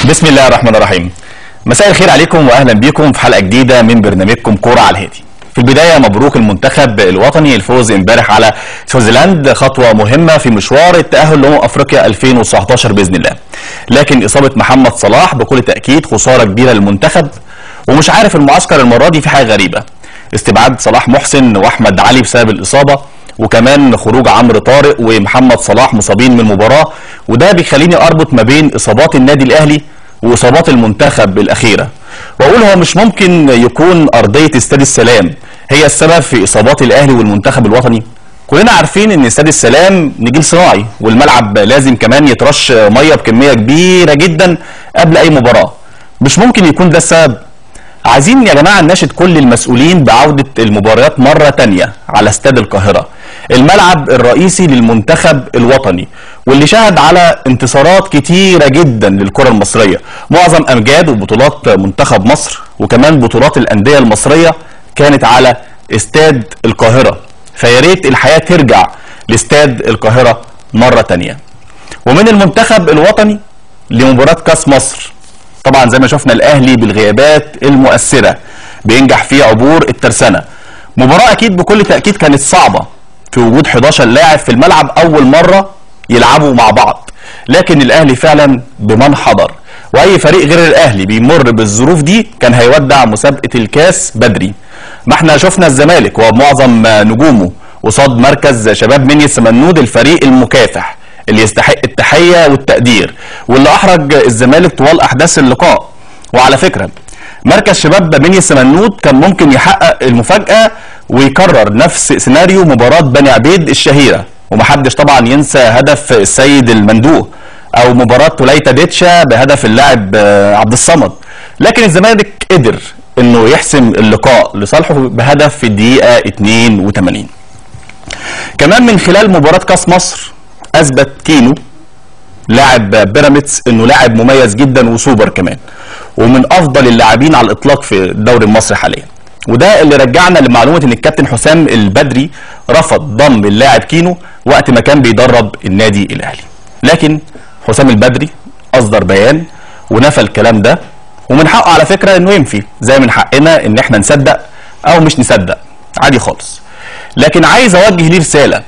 بسم الله الرحمن الرحيم مساء الخير عليكم واهلا بكم في حلقه جديده من برنامجكم كوره على الهادي في البدايه مبروك المنتخب الوطني الفوز امبارح على سويسرلاند خطوه مهمه في مشوار التاهل لامم افريقيا 2019 باذن الله لكن اصابه محمد صلاح بكل تاكيد خساره كبيره للمنتخب ومش عارف المعسكر المره دي في حاجه غريبه استبعاد صلاح محسن واحمد علي بسبب الاصابه وكمان خروج عمرو طارق ومحمد صلاح مصابين من المباراه وده بيخليني اربط ما بين اصابات النادي الاهلي واصابات المنتخب الاخيره واقول هو مش ممكن يكون ارضيه استاد السلام هي السبب في اصابات الاهلي والمنتخب الوطني كلنا عارفين ان استاد السلام نجيل صناعي والملعب لازم كمان يترش ميه بكميه كبيره جدا قبل اي مباراه مش ممكن يكون ده السبب عايزين يا جماعه نناشد كل المسؤولين بعوده المباريات مره تانية على استاد القاهره الملعب الرئيسي للمنتخب الوطني واللي شهد على انتصارات كتيره جدا للكره المصريه معظم امجاد وبطولات منتخب مصر وكمان بطولات الانديه المصريه كانت على استاد القاهره فيا ريت الحياه ترجع لاستاد القاهره مره تانية ومن المنتخب الوطني لمباراه كاس مصر طبعا زي ما شفنا الاهلي بالغيابات المؤثره بينجح في عبور الترسانه مباراه اكيد بكل تاكيد كانت صعبه في وجود 11 لاعب في الملعب اول مره يلعبوا مع بعض لكن الاهلي فعلا بمن حضر واي فريق غير الاهلي بيمر بالظروف دي كان هيودع مسابقه الكاس بدري ما احنا شفنا الزمالك ومعظم نجومه قصاد مركز شباب مني السمنود الفريق المكافح اللي يستحق التحيه والتقدير واللي احرج الزمالك طوال احداث اللقاء وعلى فكره مركز شباب مني السمنود كان ممكن يحقق المفاجاه ويكرر نفس سيناريو مباراه بني عبيد الشهيره ومحدش طبعا ينسى هدف السيد المندوه او مباراه وليتا ديتشا بهدف اللاعب عبد الصمد لكن الزمالك قدر انه يحسم اللقاء لصالحه بهدف في الدقيقه 82 كمان من خلال مباراه كاس مصر اثبت كينو لاعب بيراميدز انه لاعب مميز جدا وسوبر كمان ومن افضل اللاعبين على الاطلاق في الدوري المصري حاليا وده اللي رجعنا لمعلومه ان الكابتن حسام البدري رفض ضم اللاعب كينو وقت ما كان بيدرب النادي الاهلي لكن حسام البدري اصدر بيان ونفى الكلام ده ومن حقه على فكره انه ينفي زي من حقنا ان احنا نصدق او مش نصدق عادي خالص لكن عايز اوجه ليه رساله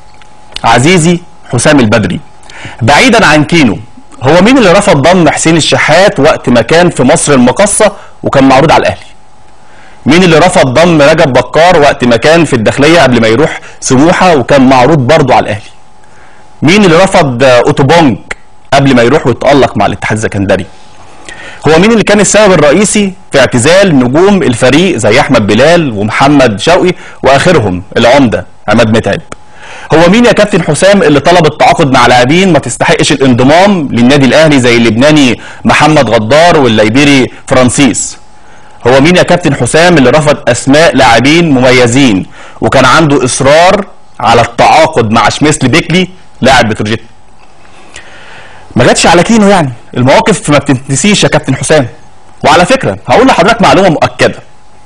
عزيزي حسام البدري بعيدا عن كينو هو مين اللي رفض ضم حسين الشحات وقت ما كان في مصر المقاصة وكان معروض على الاهلي مين اللي رفض ضم رجب بكار وقت ما كان في الداخليه قبل ما يروح سموحه وكان معروض برضه على الاهلي مين اللي رفض اوتوبونج قبل ما يروح ويتالق مع الاتحاد السكندري هو مين اللي كان السبب الرئيسي في اعتزال نجوم الفريق زي احمد بلال ومحمد شوقي واخرهم العمده عماد متعب هو مين يا كابتن حسام اللي طلب التعاقد مع لاعبين ما تستحقش الانضمام للنادي الاهلي زي اللبناني محمد غدار والليبيري فرانسيس هو مين يا كابتن حسام اللي رفض اسماء لاعبين مميزين وكان عنده اصرار على التعاقد مع شميسلي بيكلي لاعب بتروجيت ما جاتش على كينو يعني المواقف ما بتنتسيش يا كابتن حسام وعلى فكره هقول لحضرتك معلومه مؤكده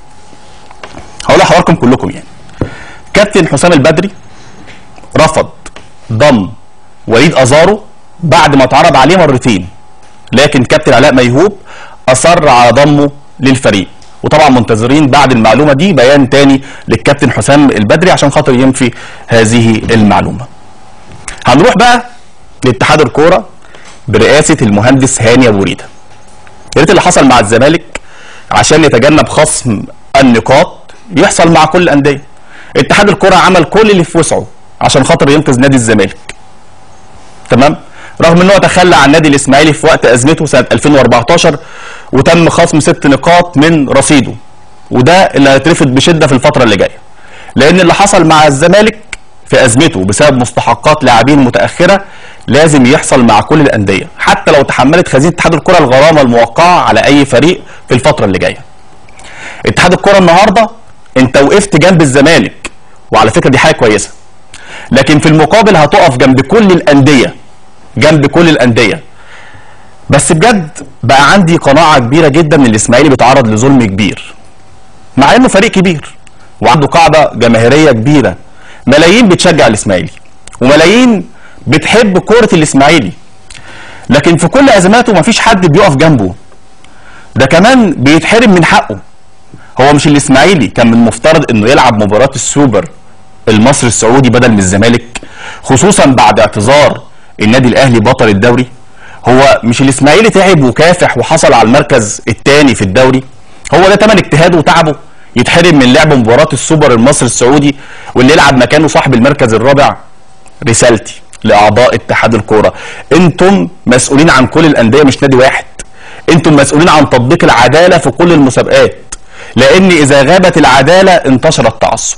هقول لحضراتكم كلكم يعني كابتن حسام البدري رفض ضم وليد ازارو بعد ما اتعرض عليه مرتين لكن كابتن علاء ميهوب اصر على ضمه للفريق وطبعا منتظرين بعد المعلومه دي بيان تاني للكابتن حسام البدري عشان خاطر ينفي هذه المعلومه هنروح بقى لاتحاد الكوره برئاسه المهندس هاني ابو ريده يا ريت اللي حصل مع الزمالك عشان يتجنب خصم النقاط يحصل مع كل الانديه اتحاد الكوره عمل كل اللي في وسعه عشان خاطر ينقذ نادي الزمالك تمام رغم ان هو تخلى عن النادي الاسماعيلي في وقت ازمته سنه 2014 وتم خصم ست نقاط من رصيده وده اللي هيترفض بشده في الفتره اللي جايه لان اللي حصل مع الزمالك في ازمته بسبب مستحقات لاعبين متاخره لازم يحصل مع كل الانديه حتى لو تحملت خزينه اتحاد الكره الغرامه الموقعه على اي فريق في الفتره اللي جايه اتحاد الكره النهارده انت وقفت جنب الزمالك وعلى فكره دي حاجه كويسه لكن في المقابل هتقف جنب كل الانديه جنب كل الانديه بس بجد بقى عندي قناعه كبيره جدا ان الاسماعيلي بيتعرض لظلم كبير مع انه فريق كبير وعنده قاعده جماهيريه كبيره ملايين بتشجع الاسماعيلي وملايين بتحب كوره الاسماعيلي لكن في كل ازماته مفيش حد بيقف جنبه ده كمان بيتحرم من حقه هو مش الاسماعيلي كان من المفترض انه يلعب مباراه السوبر المصري السعودي بدل من الزمالك خصوصا بعد اعتذار النادي الاهلي بطل الدوري هو مش الاسماعيلي تعب وكافح وحصل على المركز الثاني في الدوري هو ده تمن اجتهاده وتعبه يتحرم من لعب مباراه السوبر المصري السعودي واللي يلعب مكانه صاحب المركز الرابع رسالتي لاعضاء اتحاد الكوره انتم مسؤولين عن كل الانديه مش نادي واحد انتم مسؤولين عن تطبيق العداله في كل المسابقات لان اذا غابت العداله انتشر التعصب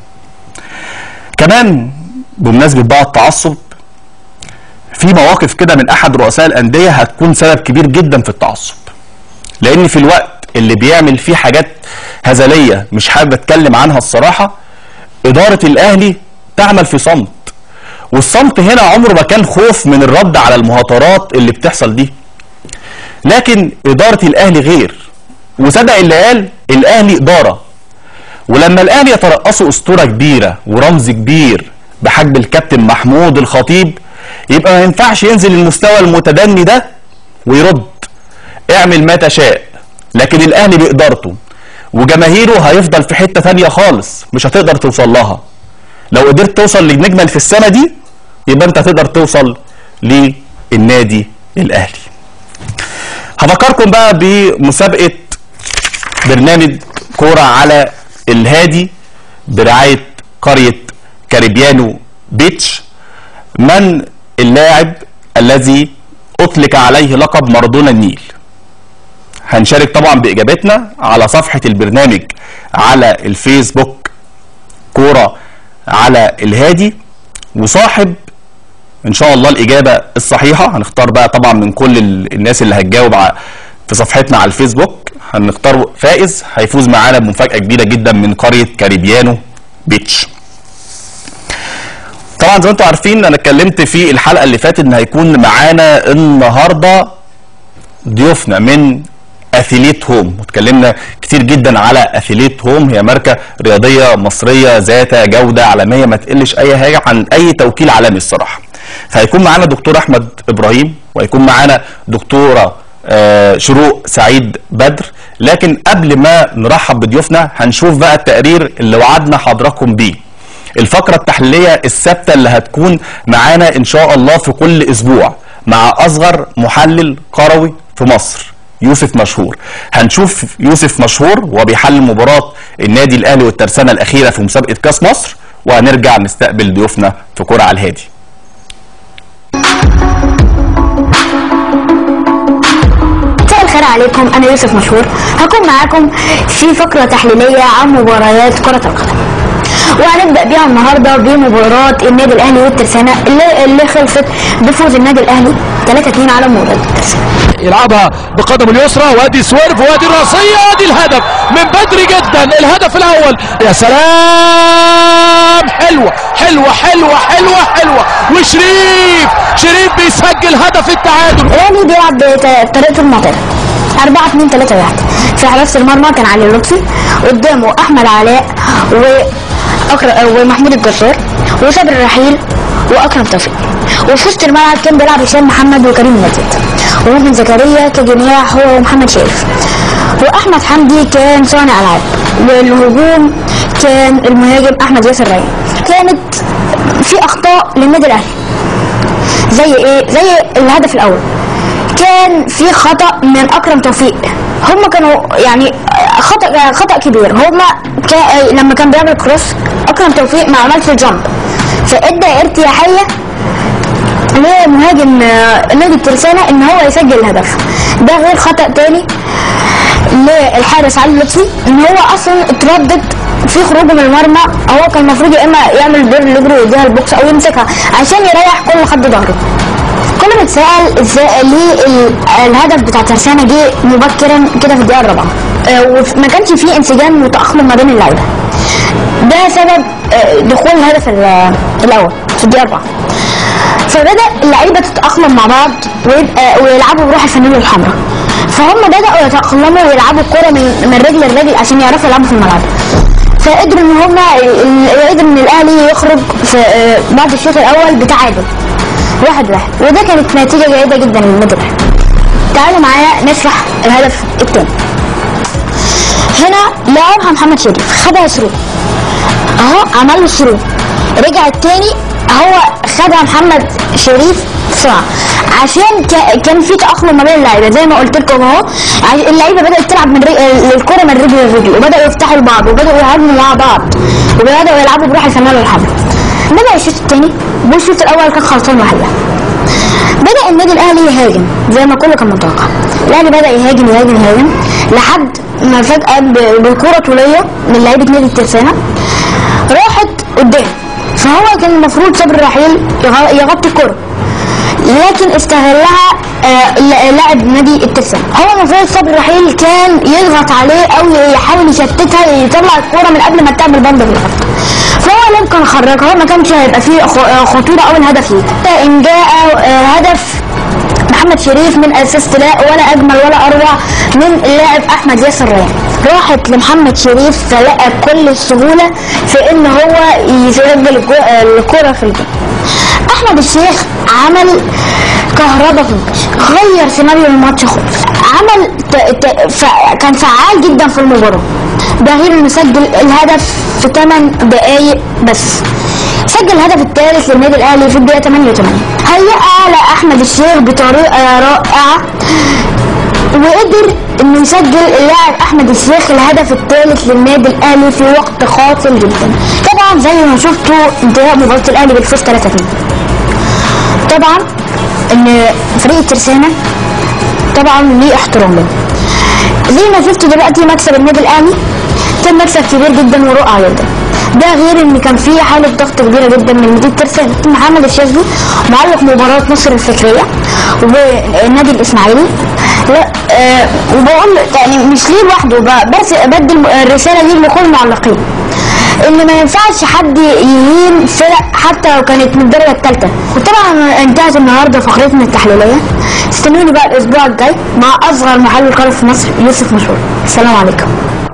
كمان بمناسبه بقى التعصب في مواقف كده من احد رؤساء الانديه هتكون سبب كبير جدا في التعصب لان في الوقت اللي بيعمل فيه حاجات هزليه مش حابب اتكلم عنها الصراحه اداره الاهلي تعمل في صمت والصمت هنا عمره ما كان خوف من الرد على المهاترات اللي بتحصل دي لكن اداره الاهلي غير وصدق اللي قال الاهلي اداره ولما الاهلي يترأسوا اسطوره كبيره ورمز كبير بحجم الكابتن محمود الخطيب يبقى ما ينفعش ينزل المستوى المتدني ده ويرد اعمل ما تشاء لكن الاهلي بادارته وجماهيره هيفضل في حته ثانيه خالص مش هتقدر توصل لها لو قدرت توصل لنجمل في السنه دي يبقى انت هتقدر توصل للنادي الاهلي هفكركم بقى بمسابقه برنامج كوره على الهادي برعايه قريه كاريبيانو بيتش من اللاعب الذي اطلق عليه لقب مارادونا النيل هنشارك طبعا باجابتنا على صفحه البرنامج على الفيسبوك كوره على الهادي وصاحب ان شاء الله الاجابه الصحيحه هنختار بقى طبعا من كل الناس اللي هتجاوب في صفحتنا على الفيسبوك هنختار فائز هيفوز معانا بمفاجاه كبيره جدا من قريه كاريبيانو بيتش طبعا زي ما انتم عارفين انا اتكلمت في الحلقه اللي فاتت ان هيكون معانا النهارده ضيوفنا من اثيليت هوم واتكلمنا كتير جدا على اثيليت هوم هي ماركه رياضيه مصريه ذات جوده عالميه ما تقلش اي حاجه عن اي توكيل عالمي الصراحه فهيكون معانا دكتور احمد ابراهيم وهيكون معانا دكتوره آه شروق سعيد بدر لكن قبل ما نرحب بضيوفنا هنشوف بقى التقرير اللي وعدنا حضراتكم بيه الفقرة التحليلية الثابتة اللي هتكون معانا إن شاء الله في كل أسبوع مع أصغر محلل كروي في مصر يوسف مشهور هنشوف يوسف مشهور وبيحلل مباراة النادي الأهلي والترسانة الأخيرة في مسابقة كاس مصر وهنرجع نستقبل ضيوفنا في كرة على الهادي مساء الخير عليكم انا يوسف مشهور هكون معاكم في فقره تحليليه عن مباريات كره القدم وهنبدا بيها النهارده بمباراه النادي الاهلي والترسانه اللي, اللي خلصت بفوز النادي الاهلي 3 2 على مباراه الترسانه يلعبها بقدمه اليسرى وادي سويرف وادي الراسيه ادي الهدف من بدري جدا الهدف الاول يا سلام حلوه حلوه حلوه حلوه حلوه وشريف شريف بيسجل هدف التعادل الاهلي بيلعب بطريقه المعتاده 4 2 3 1 في حراسه المرمى كان علي لطفي قدامه احمد علاء و ومحمود الجزار وصابر الرحيل واكرم توفيق وفي وسط الملعب كان بيلعب هشام محمد وكريم نجيب ومؤمن زكريا كجناح هو ومحمد شريف واحمد حمدي كان صانع العاب والهجوم كان المهاجم احمد ياسر ريان كانت في اخطاء للنادي الاهلي زي ايه زي الهدف الاول كان في خطا من اكرم توفيق هم كانوا يعني خطا خطا كبير هم كا لما كان بيعمل كروس اكرم توفيق ما عملش الجامب فادى ارتياحيه لمهاجم نادي الترسانة ان هو يسجل الهدف ده غير خطأ تاني للحارس علي لطفي ان هو اصلا اتردد في خروجه من المرمى هو كان المفروض يا اما يعمل دور يجري ويديها البوكس او يمسكها عشان يريح كل خط ظهره كل ما اتسال ازاي ليه الهدف بتاع ترسانة جه مبكرا كده في الدقيقه الرابعه وما كانش فيه انسجام وتاقلم ما بين اللعيبه ده سبب دخول الهدف الاول في الدقيقه 4 فبدا اللعيبه تتاقلم مع بعض ويبقى ويلعبوا بروح الفانيلا الحمراء فهم بداوا يتاقلموا ويلعبوا الكوره من, من رجل لرجل عشان يعرفوا يلعبوا في الملعب فقدروا ان هم قدر ان الاهلي يخرج في بعد الشوط الاول بتعادل واحد واحد وده كانت نتيجة جيدة جدا للنادي الأهلي تعالوا معايا نشرح الهدف التاني هنا لعبها محمد شريف خدها ثرو اهو عمل له ثرو رجع التاني هو خدها محمد شريف بسرعه عشان كا- كان في تاقلم ما بين اللعيبه زي ما قلت لكم اهو ع- اللعيبه بدات تلعب من ري... الكره من رجل لرجل وبداوا يفتحوا لبعض وبداوا يهاجموا مع بعض وبداوا يلعبوا بروح الفنان والحمل بدا الشوط الثاني والشوط الاول كان خلصان واحد بدا النادي الاهلي يهاجم زي ما كله كان متوقع الاهلي بدا يهاجم يهاجم يهاجم لحد ما فجاه ب- بكره طوليه من لعيبه نادي الترسانه راحت قدام فهو كان المفروض صبري رحيل يغ- يغطي الكره لكن استغلها آه، ل- لاعب نادي الترسانة هو المفروض صبري رحيل كان يضغط عليه او يحاول يشتتها يطلع الكوره من قبل ما تعمل بند في الخط فهو لم كان خرجها ما كانش هيبقى فيه خ- آه، خطوره او الهدف ليه حتى ان جاء آه، هدف محمد شريف من اسيست لا ولا اجمل ولا اروع من اللاعب احمد ياسر ريان راحت لمحمد شريف فلقى بكل السهوله في ان هو يسجل الجو- الكره في الجول احمد الشيخ عمل كهربا في الماتش غير سيناريو الماتش خالص عمل ت... ت... ف... كان فعال جدا في المباراه ده غير انه سجل الهدف في 8 دقايق بس سجل الهدف الثالث للنادي الاهلي في الدقيقه 88 هيئ لاحمد الشيخ بطريقه رائعه وقدر انه يسجل اللاعب احمد الشيخ الهدف الثالث للنادي الاهلي في وقت قاتل جدا طبعا زي ما شفتوا انتهاء مباراه الاهلي بالفوز 3 2 طبعا ان فريق الترسانه طبعا ليه احترامه زي ما شفتوا دلوقتي مكسب النادي الاهلي كان مكسب كبير جدا ورائع جدا ده غير ان كان في حاله ضغط كبيره جدا من مدير ترسانه محمد الشاذلي معلق مباراه مصر الفكريه والنادي الاسماعيلي لا آه وبقول يعني مش ليه لوحده ب- بس بدي الم- الرساله دي لكل المعلقين ان ما ينفعش حد يهين فرق حتى لو كانت من الدرجه الثالثه وطبعا انتهت النهارده فقرتنا التحليليه استنوني بقى الاسبوع الجاي مع اصغر محلل قارئ في مصر يوسف مشهور السلام عليكم